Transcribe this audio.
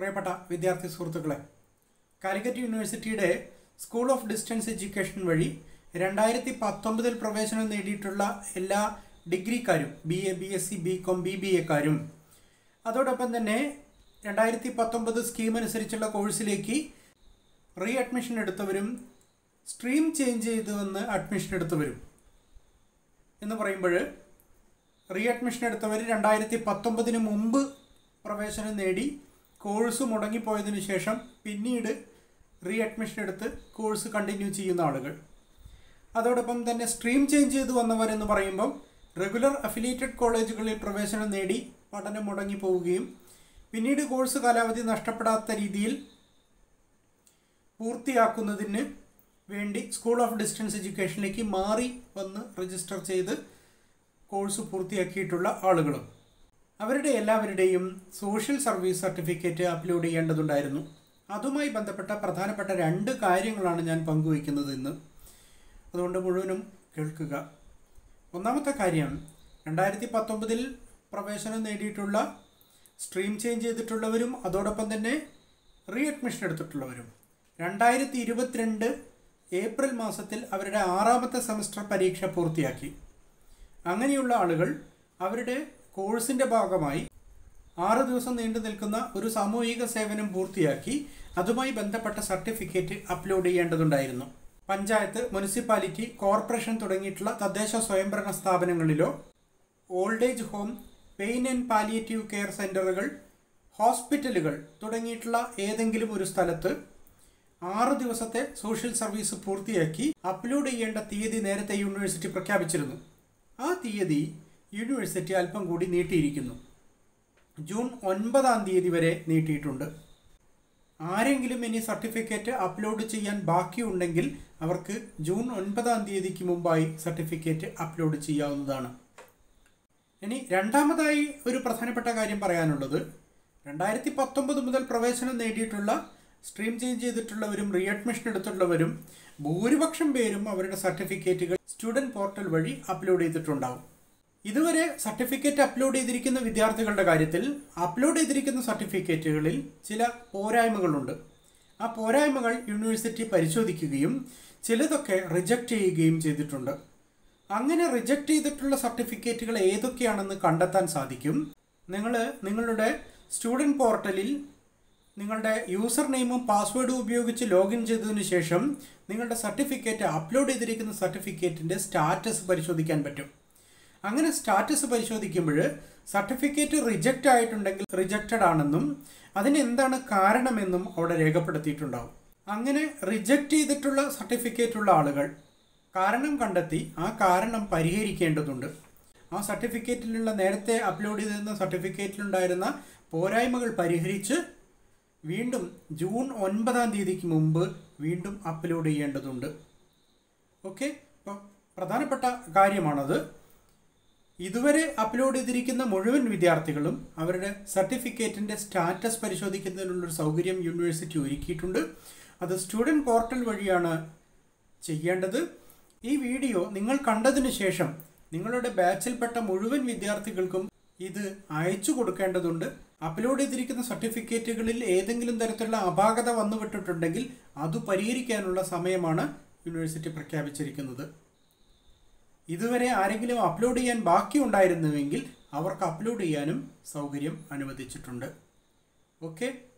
പ്രിയപ്പെട്ട വിദ്യാർത്ഥി സുഹൃത്തുക്കളെ കാലിക്കറ്റ് യൂണിവേഴ്സിറ്റിയുടെ സ്കൂൾ ഓഫ് ഡിസ്റ്റൻസ് എഡ്യൂക്കേഷൻ വഴി രണ്ടായിരത്തി പത്തൊമ്പതിൽ പ്രവേശനം നേടിയിട്ടുള്ള എല്ലാ ഡിഗ്രിക്കാരും B A B S C B com B B എക്കാരും അതോടൊപ്പം തന്നെ രണ്ടായിരത്തി പത്തൊമ്പത് സ്കീം അനുസരിച്ചുള്ള കോഴ്സിലേക്ക് റീ അഡ്മിഷൻ എടുത്തവരും സ്ട്രീം ചേഞ്ച് ചെയ്ത് വന്ന് അഡ്മിഷൻ എടുത്തവരും എന്ന് പറയുമ്പോൾ റീ അഡ്മിഷൻ എടുത്തവർ രണ്ടായിരത്തി പത്തൊമ്പതിന് മുമ്പ് പ്രവേശനം നേടി കോഴ്സ് മുടങ്ങിപ്പോയതിനു ശേഷം പിന്നീട് റീ അഡ്മിഷൻ എടുത്ത് കോഴ്സ് കണ്ടിന്യൂ ചെയ്യുന്ന ആളുകൾ അതോടൊപ്പം തന്നെ സ്ട്രീം ചേഞ്ച് ചെയ്ത് വന്നവരെന്ന് പറയുമ്പം റെഗുലർ അഫിലിയേറ്റഡ് കോളേജുകളിൽ പ്രവേശനം നേടി പഠനം മുടങ്ങി പോവുകയും പിന്നീട് കോഴ്സ് കാലാവധി നഷ്ടപ്പെടാത്ത രീതിയിൽ പൂർത്തിയാക്കുന്നതിന് വേണ്ടി സ്കൂൾ ഓഫ് ഡിസ്റ്റൻസ് എഡ്യൂക്കേഷനിലേക്ക് മാറി വന്ന് രജിസ്റ്റർ ചെയ്ത് കോഴ്സ് പൂർത്തിയാക്കിയിട്ടുള്ള ആളുകളും അവരുടെ എല്ലാവരുടെയും സോഷ്യൽ സർവീസ് സർട്ടിഫിക്കറ്റ് അപ്ലോഡ് ചെയ്യേണ്ടതുണ്ടായിരുന്നു അതുമായി ബന്ധപ്പെട്ട പ്രധാനപ്പെട്ട രണ്ട് കാര്യങ്ങളാണ് ഞാൻ പങ്കുവയ്ക്കുന്നത് ഇന്ന് അതുകൊണ്ട് മുഴുവനും കേൾക്കുക ഒന്നാമത്തെ കാര്യം രണ്ടായിരത്തി പത്തൊമ്പതിൽ പ്രവേശനം നേടിയിട്ടുള്ള സ്ട്രീം ചേഞ്ച് ചെയ്തിട്ടുള്ളവരും അതോടൊപ്പം തന്നെ റീ അഡ്മിഷൻ എടുത്തിട്ടുള്ളവരും രണ്ടായിരത്തി ഇരുപത്തിരണ്ട് ഏപ്രിൽ മാസത്തിൽ അവരുടെ ആറാമത്തെ സെമസ്റ്റർ പരീക്ഷ പൂർത്തിയാക്കി അങ്ങനെയുള്ള ആളുകൾ അവരുടെ കോഴ്സിൻ്റെ ഭാഗമായി ആറ് ദിവസം നീണ്ടു നിൽക്കുന്ന ഒരു സാമൂഹിക സേവനം പൂർത്തിയാക്കി അതുമായി ബന്ധപ്പെട്ട സർട്ടിഫിക്കറ്റ് അപ്ലോഡ് ചെയ്യേണ്ടതുണ്ടായിരുന്നു പഞ്ചായത്ത് മുനിസിപ്പാലിറ്റി കോർപ്പറേഷൻ തുടങ്ങിയിട്ടുള്ള തദ്ദേശ സ്വയംഭരണ സ്ഥാപനങ്ങളിലോ old age home pain and palliative care സെൻ്ററുകൾ ഹോസ്പിറ്റലുകൾ തുടങ്ങിയിട്ടുള്ള ഏതെങ്കിലും ഒരു സ്ഥലത്ത് ആറ് ദിവസത്തെ സോഷ്യൽ സർവീസ് പൂർത്തിയാക്കി അപ്ലോഡ് ചെയ്യേണ്ട തീയതി നേരത്തെ യൂണിവേഴ്സിറ്റി പ്രഖ്യാപിച്ചിരുന്നു ആ തീയതി യൂണിവേഴ്സിറ്റി അല്പം കൂടി നീട്ടിയിരിക്കുന്നു ജൂൺ ഒൻപതാം തീയതി വരെ നീട്ടിയിട്ടുണ്ട് ആരെങ്കിലും ഇനി സർട്ടിഫിക്കറ്റ് അപ്ലോഡ് ചെയ്യാൻ ബാക്കിയുണ്ടെങ്കിൽ അവർക്ക് ജൂൺ ഒൻപതാം തീയതിക്ക് മുമ്പായി സർട്ടിഫിക്കറ്റ് അപ്ലോഡ് ചെയ്യാവുന്നതാണ് ഇനി രണ്ടാമതായി ഒരു പ്രധാനപ്പെട്ട കാര്യം പറയാനുള്ളത് രണ്ടായിരത്തി പത്തൊമ്പത് മുതൽ പ്രവേശനം നേടിയിട്ടുള്ള സ്ട്രീം ചേഞ്ച് ചെയ്തിട്ടുള്ളവരും റീ അഡ്മിഷൻ എടുത്തുള്ളവരും ഭൂരിപക്ഷം പേരും അവരുടെ സർട്ടിഫിക്കറ്റുകൾ സ്റ്റുഡൻറ് പോർട്ടൽ വഴി അപ്ലോഡ് ചെയ്തിട്ടുണ്ടാവും ഇതുവരെ സർട്ടിഫിക്കറ്റ് അപ്ലോഡ് ചെയ്തിരിക്കുന്ന വിദ്യാർത്ഥികളുടെ കാര്യത്തിൽ അപ്ലോഡ് ചെയ്തിരിക്കുന്ന സർട്ടിഫിക്കറ്റുകളിൽ ചില പോരായ്മകളുണ്ട് ആ പോരായ്മകൾ യൂണിവേഴ്സിറ്റി പരിശോധിക്കുകയും ചിലതൊക്കെ റിജക്റ്റ് ചെയ്യുകയും ചെയ്തിട്ടുണ്ട് അങ്ങനെ റിജക്റ്റ് ചെയ്തിട്ടുള്ള സർട്ടിഫിക്കറ്റുകൾ ഏതൊക്കെയാണെന്ന് കണ്ടെത്താൻ സാധിക്കും നിങ്ങൾ നിങ്ങളുടെ സ്റ്റുഡൻറ് പോർട്ടലിൽ നിങ്ങളുടെ യൂസർ നെയിമും പാസ്വേഡും ഉപയോഗിച്ച് ലോഗിൻ ചെയ്തതിന് ശേഷം നിങ്ങളുടെ സർട്ടിഫിക്കറ്റ് അപ്ലോഡ് ചെയ്തിരിക്കുന്ന സർട്ടിഫിക്കറ്റിൻ്റെ സ്റ്റാറ്റസ് പരിശോധിക്കാൻ പറ്റും അങ്ങനെ സ്റ്റാറ്റസ് പരിശോധിക്കുമ്പോൾ സർട്ടിഫിക്കറ്റ് റിജക്റ്റ് ആയിട്ടുണ്ടെങ്കിൽ റിജക്റ്റഡ് ആണെന്നും അതിന് എന്താണ് കാരണമെന്നും അവിടെ രേഖപ്പെടുത്തിയിട്ടുണ്ടാവും അങ്ങനെ റിജക്റ്റ് ചെയ്തിട്ടുള്ള സർട്ടിഫിക്കറ്റ് ഉള്ള ആളുകൾ കാരണം കണ്ടെത്തി ആ കാരണം പരിഹരിക്കേണ്ടതുണ്ട് ആ സർട്ടിഫിക്കറ്റിലുള്ള നേരത്തെ അപ്ലോഡ് ചെയ്തിരുന്ന സർട്ടിഫിക്കറ്റിലുണ്ടായിരുന്ന പോരായ്മകൾ പരിഹരിച്ച് വീണ്ടും ജൂൺ ഒൻപതാം തീയതിക്ക് മുമ്പ് വീണ്ടും അപ്ലോഡ് ചെയ്യേണ്ടതുണ്ട് ഓക്കെ അപ്പോൾ പ്രധാനപ്പെട്ട കാര്യമാണത് ഇതുവരെ അപ്ലോഡ് ചെയ്തിരിക്കുന്ന മുഴുവൻ വിദ്യാർത്ഥികളും അവരുടെ സർട്ടിഫിക്കറ്റിൻ്റെ സ്റ്റാറ്റസ് പരിശോധിക്കുന്നതിനുള്ളൊരു സൗകര്യം യൂണിവേഴ്സിറ്റി ഒരുക്കിയിട്ടുണ്ട് അത് സ്റ്റുഡൻറ് പോർട്ടൽ വഴിയാണ് ചെയ്യേണ്ടത് ഈ വീഡിയോ നിങ്ങൾ കണ്ടതിന് ശേഷം നിങ്ങളുടെ ബാച്ചിൽപ്പെട്ട മുഴുവൻ വിദ്യാർത്ഥികൾക്കും ഇത് അയച്ചു കൊടുക്കേണ്ടതുണ്ട് അപ്ലോഡ് ചെയ്തിരിക്കുന്ന സർട്ടിഫിക്കറ്റുകളിൽ ഏതെങ്കിലും തരത്തിലുള്ള അപാകത വന്നുവിട്ടിട്ടുണ്ടെങ്കിൽ അത് പരിഹരിക്കാനുള്ള സമയമാണ് യൂണിവേഴ്സിറ്റി പ്രഖ്യാപിച്ചിരിക്കുന്നത് ഇതുവരെ ആരെങ്കിലും അപ്ലോഡ് ചെയ്യാൻ ബാക്കിയുണ്ടായിരുന്നുവെങ്കിൽ അവർക്ക് അപ്ലോഡ് ചെയ്യാനും സൗകര്യം അനുവദിച്ചിട്ടുണ്ട് ഓക്കെ